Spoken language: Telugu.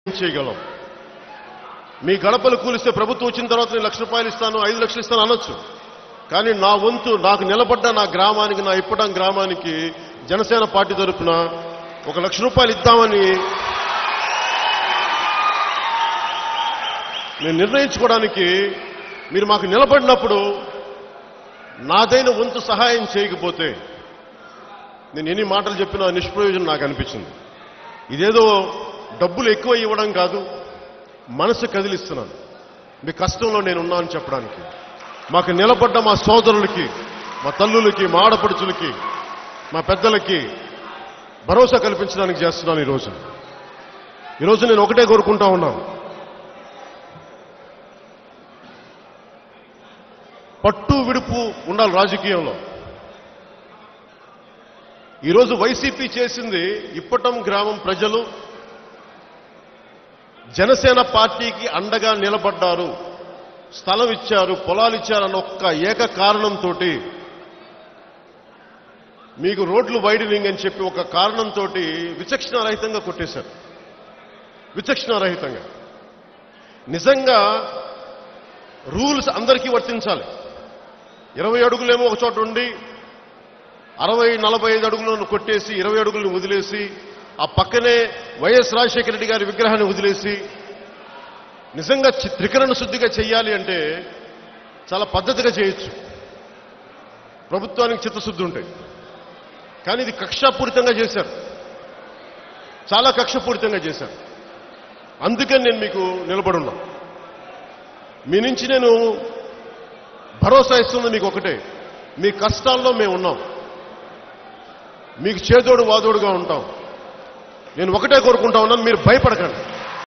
చేయగలం మీ గడపలు కూలిస్తే ప్రభుత్వం వచ్చిన తర్వాత నేను లక్ష రూపాయలు ఇస్తాను ఐదు లక్షలు ఇస్తాను అనొచ్చు కానీ నా వంతు నాకు నిలబడ్డ నా గ్రామానికి నా ఇప్పటం గ్రామానికి జనసేన పార్టీ తరపున ఒక లక్ష రూపాయలు ఇద్దామని నేను నిర్ణయించుకోవడానికి మీరు మాకు నిలబడినప్పుడు నాదైన వంతు సహాయం చేయకపోతే నేను ఎన్ని మాటలు చెప్పినా నిష్ప్రయోజనం నాకు అనిపించింది ఇదేదో డబ్బులు ఎక్కువ ఇవ్వడం కాదు మనసు కదిలిస్తున్నాను మీ కష్టంలో నేను ఉన్నానని చెప్పడానికి మాకు నిలబడ్డ మా సోదరులకి మా తల్లులకి మా ఆడపడుచులకి మా పెద్దలకి భరోసా కల్పించడానికి చేస్తున్నాను ఈరోజు ఈరోజు నేను ఒకటే కోరుకుంటా ఉన్నాను పట్టు విడుపు ఉండాలి రాజకీయంలో ఈరోజు వైసీపీ చేసింది ఇప్పటం గ్రామం ప్రజలు జనసేన పార్టీకి అండగా నిలబడ్డారు స్థలం ఇచ్చారు పొలాలు ఇచ్చారన్న ఒక్క ఏక కారణంతో మీకు రోడ్లు వైడనింగ్ అని చెప్పి ఒక కారణంతో విచక్షణారహితంగా కొట్టేశారు విచక్షణారహితంగా నిజంగా రూల్స్ అందరికీ వర్తించాలి ఇరవై అడుగులేమో ఒక చోట ఉండి అరవై నలభై ఐదు అడుగులను కొట్టేసి ఇరవై అడుగులను వదిలేసి ఆ పక్కనే వైఎస్ రాజశేఖర రెడ్డి గారి విగ్రహాన్ని వదిలేసి నిజంగా చి- త్రికరణ శుద్ధిగా చెయ్యాలి అంటే చాలా పద్ధతిగా చేయొచ్చు ప్రభుత్వానికి చిత్తశుద్ధి ఉంటాయి కానీ ఇది కక్షాపూరితంగా చేశారు చాలా కక్షపూరితంగా చేశారు అందుకని నేను మీకు నిలబడున్నా మీ నుంచి నేను భరోసా ఇస్తుంది మీకు ఒకటే మీ కష్టాల్లో మేము ఉన్నాం మీకు చేదోడు వాదోడుగా ఉంటాం నేను ఒకటే కోరుకుంటా ఉన్నాను మీరు భయపడకండి